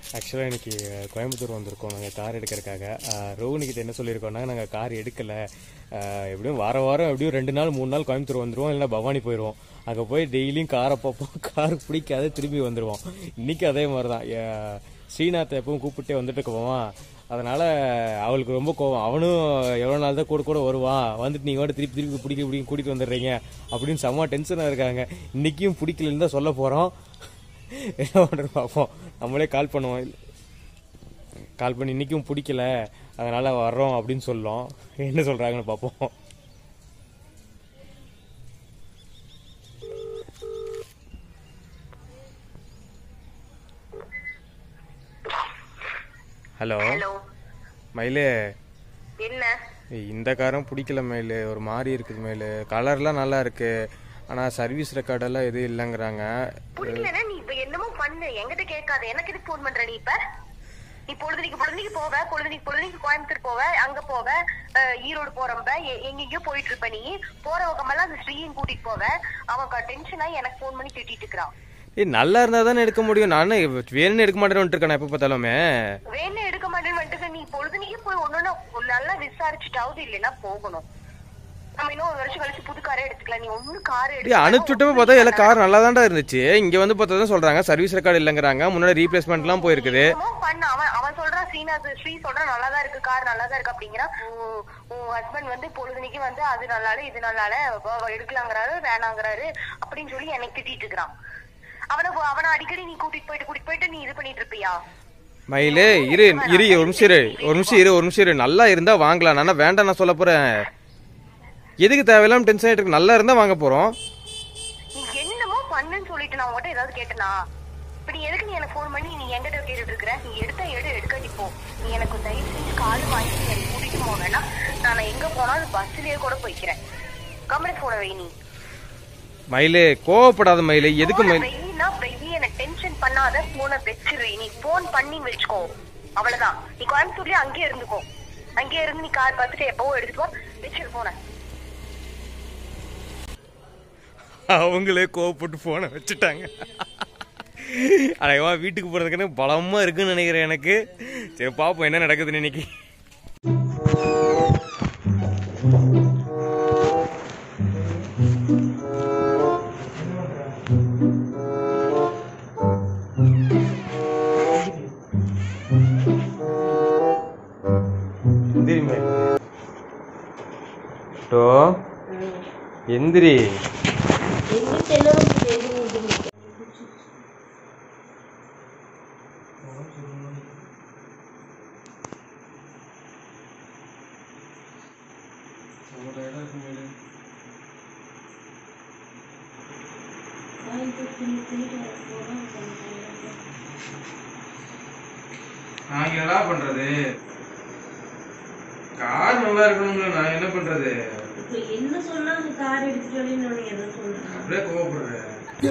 ஆக்சுவலாக இன்னைக்கு கோயம்புத்தூர் வந்திருக்கோம் நாங்கள் கார் எடுக்கிறதுக்காக ரோஹினிக்கிட்ட என்ன சொல்லியிருக்கோம்னா நாங்கள் கார் எடுக்கலை எப்படியும் வார வாரம் எப்படியும் ரெண்டு நாள் மூணு நாள் கோயம்புத்தூர் வந்துருவோம் இல்லைன்னா பவானி போயிடுவோம் அங்கே போய் டெய்லியும் காரை பார்ப்போம் கார் பிடிக்காத திரும்பி வந்துடுவோம் இன்னைக்கு அதே மாதிரி தான் ஸ்ரீநாத்தை எப்பவும் கூப்பிட்டே வந்துட்டு இருக்கோமா அதனால அவளுக்கு ரொம்ப கோவம் அவனும் எவ்வளோ நாள் தான் கூட கூட வருவான் வந்துட்டு நீங்கள் வந்து திருப்பி திருப்பி பிடிக்க பிடிக்க கூட்டிகிட்டு வந்துடுறீங்க அப்படின்னு செம்ம டென்ஷனாக இருக்காங்க இன்னைக்கும் பிடிக்கலன்னு தான் சொல்ல போகிறோம் என்ன பண்ணுறது பார்ப்போம் நம்மளே கால் பண்ணுவோம் கால் பண்ணி இன்னைக்கும் பிடிக்கல அதனால வர்றோம் அப்படின்னு சொல்லும் என்ன சொல்றாங்கன்னு பார்ப்போம் ஹலோ ஹலோ மயிலு என்ன இந்த காரும் பிடிக்கல மயிலு ஒரு மாதிரி இருக்குது மயிலு கலர்லாம் நல்லா இருக்கு ஆனா சர்வீஸ் ரெக்கார்டெல்லாம் எதுவும் இல்லைங்கிறாங்க பிடிக்கலன்னா நீ இப்ப என்னமோ பண்ணு என்கிட்ட கேட்காத எனக்கு எதுக்கு ஃபோன் பண்ற நீ இப்ப நீ பொழுதுனிக்கு பொழுதுனிக்கு போவ பொழுதுனிக்கு பொழுதுனிக்கு கோயம்புத்தூர் போவ அங்க போவ அஹ், ஈரோடு போறப்ப எ- எங்கெங்கயோ போயிட்டு இருப்ப நீ போற பக்கமெல்லாம் அந்த ஸ்ரீயும் கூட்டிட்டு போவ அவன் டென்ஷனா எனக்கு ஃபோன் பண்ணி திட்டிட்டு இருக்கிறான் ஏய் நல்லா இருந்தா தானே எடுக்க முடியும் நானே வேணும்னு எடுக்க மாட்டேன்னு இருக்கேன் எப்போ பார்த்தாலுமே வேணே எடுக்க மாட்டேன்னு வந்துட்டு நீ பொழுதுனிக்கு போய் ஒன்னொன்னு நல்லா விசாரிச்சுட்டாவது இல்லைன்னா போகணும் நம்ம இன்னும் ஒரு வருஷம் கழிச்சு புது காரே எடுத்துக்கலாம் நீ ஒண்ணு கார் டேய் அனுப்பிச்சுட்டப்ப பார்த்தா எல்லா கார் நல்லா தான்டா இருந்துச்சு இங்க வந்து பார்த்தா தான் சொல்றாங்க சர்வீஸ் ரெக்கார்டு இல்லைங்கிறாங்க முன்னாடி ரீப்ளேஸ்மெண்ட்லாம் போயிருக்குது என்னமோ பண்ண அவன் அவன் சொல்றான் ஸ்ரீநாத் ஸ்ரீ சொல்றான் நல்லா தான் இருக்கு கார் நல்லா தான் இருக்கு அப்படிங்கிறான் உன் உன் ஹஸ்பண்ட் வந்து பொழுதுனிக்கு வந்து அது நல்லால இது நல்லால வ- வ- எடுக்கலாங்கிறாரு வேணாங்கிறாரு அப்படின்னு சொல்லி எனக்கு திட்டிட்டு இருக்கிறான் அவனை அவனை அடிக்கடி நீ கூட்டிட்டு போயிட்டு கூட்டிட்டு போயிட்டு நீ இது பண்ணிட்டு இருப்பியா மயிலு இரு இரு ஒரு நிமிஷம் இரு ஒரு நிமிஷம் இரு ஒரு நிமிஷம் இரு நல்லா இருந்தா வாங்கலாம் நான் வேண்டாம் நான் சொல்ல போறேன் எதுக்கு தேவையில்லாம டென்ஷன் ஆயிட்டு இருக்கு நல்லா இருந்தா வாங்க போறோம் நீ என்னமோ பண்ணுன்னு சொல்லிட்டு நான் உங்ககிட்ட ஏதாவது கேட்டனா இப்ப நீ எதுக்கு நீ எனக்கு ஃபோன் பண்ணி நீ என்கிட்ட கேட்டுட்டு இருக்கிற நீ எடுத்தா எடு எடுக்காட்டி போ நீ எனக்கு தயவு செஞ்சு கால் வாங்கி நீ எனக்கு கூட்டிட்டு போவேன்னா நான் எங்க போனாலும் பஸ்லயே கூட போய்க்கிறேன் கம்பெனி போன வை நீ மயிலு கோவப்படாத மயிலு எதுக்கு போன மயில் வெயினா வெயி என்ன டென்ஷன் பண்ணாத போனை வச்சிரு நீ போன் பண்ணி வச்சுக்கோ அவ்வளவுதான் நீ கோயம்புத்தூர்லயே அங்கேயே இருந்துக்கோ அங்கேயே இருந்து நீ கார் பார்த்துட்டு எப்பவோ எடுத்துட்டு போ வச்சிரு போன அவங்களே கோவப்பட்டு போனை வச்சுட்டாங்க அடையவா வீட்டுக்கு போறதுக்குன்னு பலமா இருக்குன்னு நினைக்கிறேன் எனக்கு சரி பாப்போம் என்ன நடக்குதுன்னு இன்னைக்கு எந்திரி மேல். டோ எந்திரி நான் என்னடா பண்றது கார் நல்லா இருக்கணும்ல நான் என்ன பண்றது இப்ப என்ன சொன்னாங்க கார் எடுத்துட்டு வரேன்னு என்ன சொல்றாங்க அப்படியே கோவப்படுறேன்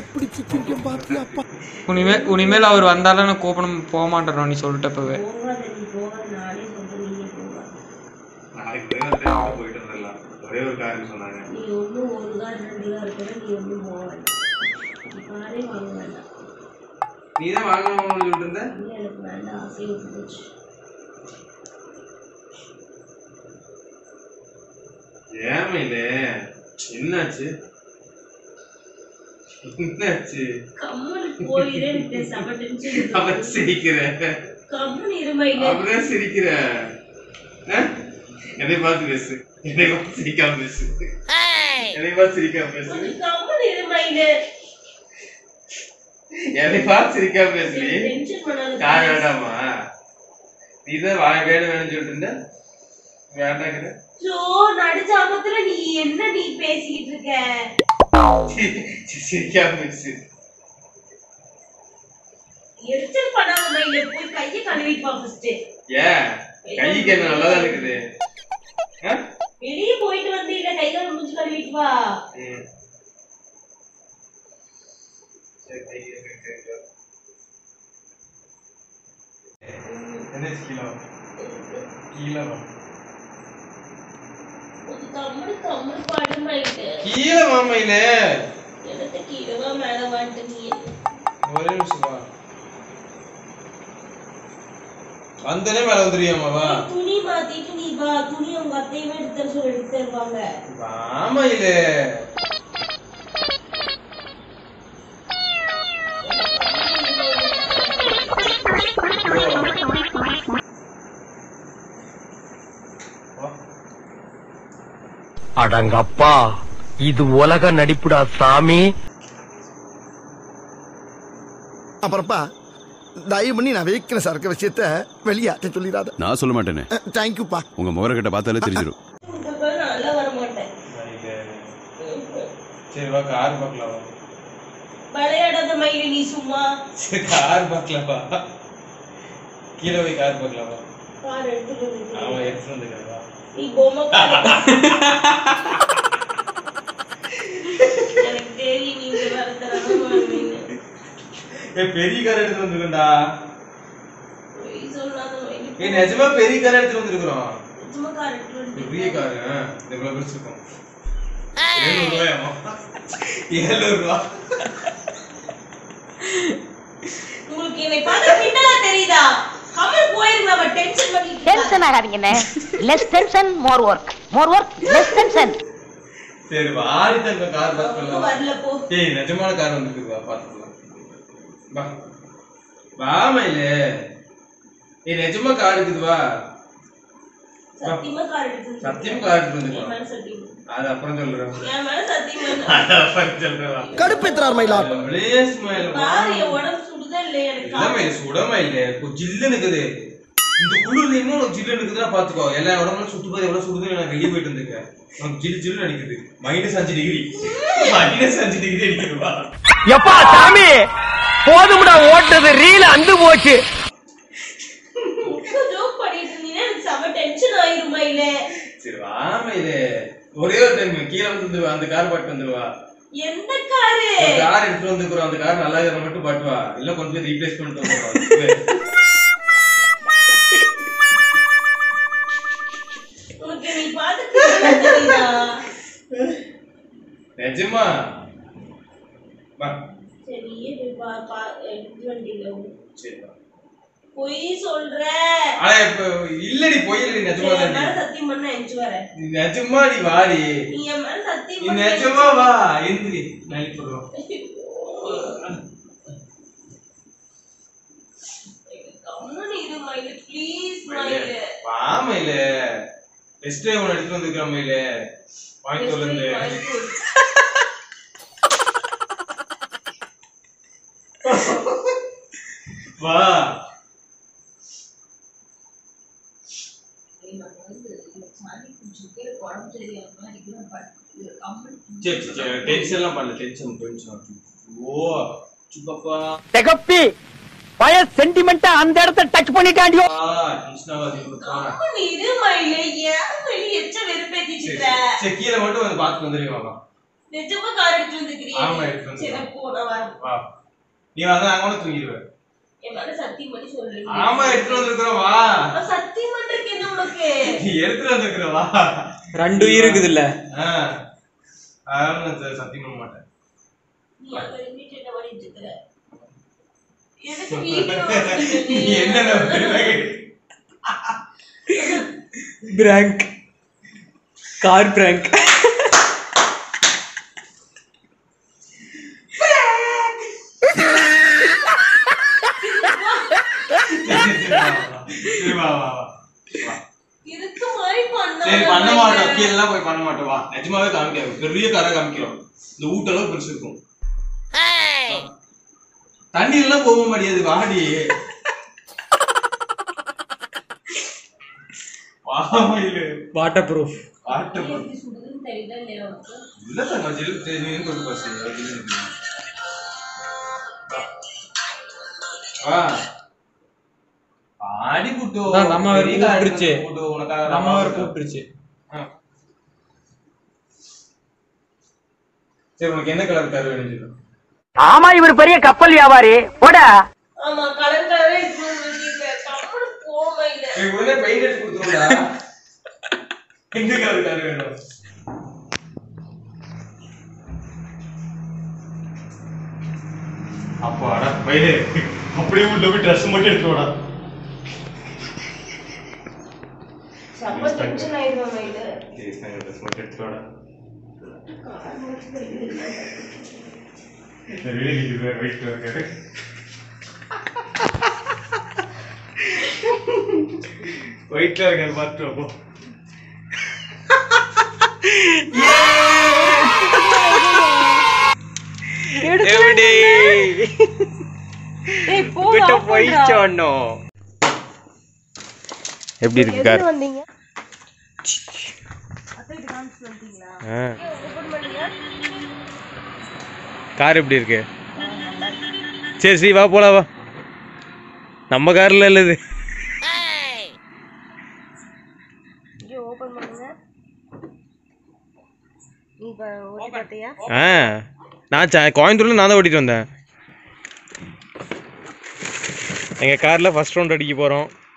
இனிமேல் இனிமேல் அவர் வந்தாலும் நான் கூப்பிட போக மாட்டேறோம் நீ சொல்லிட்டப்பவே போகாத நீ போகாத நானே சொல்றேன் நீங்க போகாத நாளைக்கு வேலை போயிட்டு வந்துடலாம் ஒரே ஒரு காருக்கு சொன்னாங்க நீ ஒன்றும் ஒரு கார் ரெண்டு கார் கூட நீ ஒன்றும் போக வேண்டாம் நீ காரே வாங்க வேண்டாம் நீ தான் வாங்கணும்னு சொல்லிட்டு இருந்த இல்லை எனக்கு வேண்டாம் ஆசையை விட்டு போச்சு ஏமையிலே என்னாச்சு என்னாச்சு கம்மனு போயிரே எனக்கு செம டென்ஷன் அவன் சிரிக்கிற கம்மனு இருமையில அப்படிதான் சிரிக்கிற அஹ்? என்னை பார்த்து பேசு என்னை பார்த்து சிரிக்காம பேசு என்னை பார்த்து சிரிக்காம பேசு கம்மனு இருமையில என்னை பார்த்து சிரிக்காம பேசு நீ டென்ஷன் பண்ணாத கார் வேண்டாமா நீ தான் வா வேணும் வேணும்னு சொல்லிட்டு இருந்த வேண்டாங்கிற சோ நடிச்ச அமத்துல நீ என்ன நீ பேசிக்கிட்டு இருக்க சி- சி- சிரிக்காம பேசு எரிச்சல் பண்ணாத மயில போய் கையை கழுவிட்டு வா ஃபர்ஸ்ட் ஏன் கைக்கு என்ன நல்லாதான் இருக்குது அஹ்? வெளியே போயிட்டு வந்து இல்ல கை கால் முடிஞ்சு கழுவிட்டு வா ம். சரி, கை கழுவி, கை கழுவி. என்னாச்சு கீழே வா. கீழே வா. ஒரு கம்முனு கம்முனு பாடு மயில கீழே மாமையிலே எனக்கு கீழவா மேல வந்துட்டு நீ ஒரே நிமிஷம் வா வந்தனே மேல வந்துருவியாமாவா துணி மாத்திட்டு நீ வா துணி உங்க அத்தையுமே எடுத்து தர சொல்லி எடுத்து தருவாங்க ஆமா இல்ல அடங்கப்பா இது உலக நடிப்புடா சாமி அப்புறப்பா தயவு பண்ணி நான் வைக்கிற சரக்கு விஷயத்த வெளியாட்ட சொல்லிடாத நான் சொல்ல மாட்டேனே தேங்க்யூப்பா உங்க முகரக்கிட்ட பார்த்தாலே தெரிஞ்சிடும் இந்த பிறகு நான் நல்லா வர மாட்டேன் சரி வா கார் பார்க்கலாம் வா. விளையாடாத மயிலு நீ சும்மா சரி கார் பார்க்கலாம் வா கீழே போய் கார் பார்க்கலாம் வா கார் எடுத்துட்டு வந்து அவன் எடுத்துட்டு வந்துக்கிறேன் வா நீ பொம்மை கார் எனக்கு தெரியும் நீங்க வர தரணும் ஏ பெரிய கார் எடுத்து வந்துருக்கா பொய் சொல்லாத மயிலு ஏ நிஜமா பெரிய கார் எடுத்து வந்திருக்கிறோம் சும்மா கார் எடுத்துட்டு வந்து பெரிய கார் இந்த இவ்வளவு பெருசு இருக்கும் ஏழுநூறு ரூபாயாமா ஏழுநூறு ரூபா உங்களுக்கு என்னை பார்த்தா கிண்டலா தெரியுதா கமல் போயிருங்க அவ டென்ஷன் பண்ணிட்டு டென்ஷன் ஆகாதீங்கண்ணே less tension more work more work less tension சரி வாடி தங்க கார் அவங்க பார்த்துக்கலாம் வரல போ ஏய் நிஜமான கார் வந்துருக்கு வா பார்த்துக்கலாம் வா வா மயிலே ஏய் நிஜமா கார் இருக்குது வா சத்தியமா கார் எடுத்து வந்து சத்தியமா கார் எடுத்து என் வந்துக்கலாம் மேல சத்தியம் அது அப்புறம் சொல்றேன் என் மேல சத்தியம் அது அப்புறம் சொல்றேன் வா. கடுப்பேத்துறார் மயிலா அப்படியே smile வா. பாரு என் உடம்பு சுடுதா இல்லையா எனக்கு இல்ல மயிலே சுடமா இல்ல இப்போ ஜில்லுன்னு இருக்குது இந்த குளிர்ல இன்னும் உனக்கு ஜில்லுன்னு இருக்குதுன்னா பாத்துக்கோ எல்லா உடம்புல சுட்டு போது எவ்வளவு சுடுதுன்னு நான் வெளியே போயிட்டு இருந்திருக்கேன் உனக்கு ஜில்லு ஜில்லுன்னு அடிக்குது மைனஸ் அஞ்சு டிகிரி மைனஸ் அஞ்சு டிகிரி அடிக்குது வா எப்பா சாமி போதும்டா ஓட்டது ரீல அந்து போச்சு ஜோக் பண்ணிட்டு இருந்தீங்கன்னா எனக்கு செம டென்ஷன் ஆயிரும் மயில சரி வா மயிலே ஒரே ஒரு டைம் கீழே வந்து அந்த கார் பாட்டு வந்துருவா எந்த காரு கார் எடுத்துட்டு வந்துக்கிறோம் அந்த கார் நல்லா இருக்கிற மட்டும் பாட்டுவா இல்ல கொண்டு போய் ரீப்ளேஸ் பண்ணிட்டு வந்துருவா உனக்கு நீ பார்த்து கிண்டலா தெரியுதா நிஜமா வா சரி நீயே போய் பா பா எடுத்து வண்டியில சரி வா பொய் சொல்ற ஆனா இப்ப இல்லடி போயில்லடி நிஜமா சரி, என் மேல தான் சத்தியம் பண்ண எஞ்சி வரேன் நீ நிஜமா நீ வாடி நீ என் மேல சத்தியம் நீ பண்ண நிஜமா வா எந்திரி நலி போடுறோம் கம்முன்னு இரு மயிலு ப்ளீஸ் மயிலு வா மயில டெஸ்ட் டைம் ஒன்று எடுத்துட்டு வந்துருக்கான் மயில வாங்கி இருந்து வா சரி சரி, சரி டென்ஷன் எல்லாம் பண்ணல டென்ஷன் டென்ஷன் ஓ சுப்பப்பா திகப்பி பய சென்டிமெண்டா அந்த இடத்த டச் பண்ணிட்டாண்டியோ டென்ஷன் ஆகாது கொடுப்பா கம்முன்னு இரு மயிலு ஏன் மயிலு எச்ச வெறுப்பேத்திட்டு சரி இருக்க சரி கீழே மட்டும் வந்து பார்த்துட்டு வந்துருக்கீங்க நிஜமா கார் எடுத்து வந்துக்கிறியா ஆமா, எடுத்துட்டு வந்து. சரி போ நான் வரேன் வா நீ வந்து அங்க கூட தூங்கிடுவேன் என் மேல சத்தியம் பண்ணி சொல்லு ஆமா எடுத்துட்டு வந்திருக்கிறோம் வா நான் சத்தியம் பண்றதுக்கு என்ன உனக்கு நீ எடுத்துட்டு வந்திருக்கிற வா ரெண்டு உயிர் இருக்குதுல்ல ஆ. அதனால நான் ச- சத்தியம் பண்ண மாட்டேன் நீ அங்க நின்னுட்டு என்ன பண்ணிட்டு இருக்கிற எதுக்கு வீடியோ நீ என்னென்ன பண்ணுவ? பிராங்க் கார் பிராங்க் சரி, வா, வா, வா. வா. இதுக்கு மாதிரி பண்ணாத சரி பண்ண மாட்டோம் மயிலு. கீழே எல்லாம் போய் பண்ண மாட்டோம் வா நிஜமாவே காமிக்காது பெரிய காரை காமிக்கிறோம் இந்த ஊட்டளவு பெருசு இருக்கும் தண்ணி எல்லாம் போக முடியாது வாடி வாமையில வாட்டர் ப்ரூஃப் வாட்டர் எப்படி சுடுதுன்னு தெரியல இல்லையா உனக்கு இல்ல தங்க ஜெல் தெரியும் கொண்டு பஸ் வா ஆடி புட்டு அதான் நம்ம வேற பெரிய கார் கூப்பிட்டுருச்சு. புட்டு, உனக்காக நம்ம நான் வேற வாங்கிட்டேன். கூப்பிட்டுருச்சு ஆ. சரி உனக்கு என்ன கலர் கார் வேணும் சொல்லு ஆமா இவர் பெரிய கப்பல் வியாபாரி போடா ஆமா கலர் கலரே இருக்கணும் கம்முனு போ மயிலு ஏய், உடனே பெயிண்ட் அடிச்சு கொடுத்துருடா எந்த கலர் கார் வேணும் அப்பாடா பையனே அப்படியே உள்ள போய் ட்ரெஸ் மட்டும் எடுத்து வாடா செம்ம டென்ஷன் ஆயிடுவோம் இது ட்ரெஸ் மட்டும் எடுத்துட்டு வாடா வெயிட் இருக்காரு வெயிட்ல இருக்காரு பார்த்துட்டு போ எப்படி ஏய் போ கிட்ட off போய் பண்றா. சொன்னோம் எப்படி இருக்கு கார் எதுல வந்தீங்க அத்தை இது காமிச்சு வந்துட்டீங்களா ஓபன் பண்ணுங்க கார் எப்படி இருக்கு சரி சரி வா போலாம் வா நம்ம கார்ல இல்ல இது இங்க ஓபன் பண்ணுங்க நீ இப்ப ஓட்டி பார்த்தியா ஆ நான் ச- கோயம்புத்தூர்ல நான் தான் ஓட்டிட்டு வந்தேன் எங்க கார்ல ஃபர்ஸ்ட் ரவுண்ட் அடிக்க போறோம்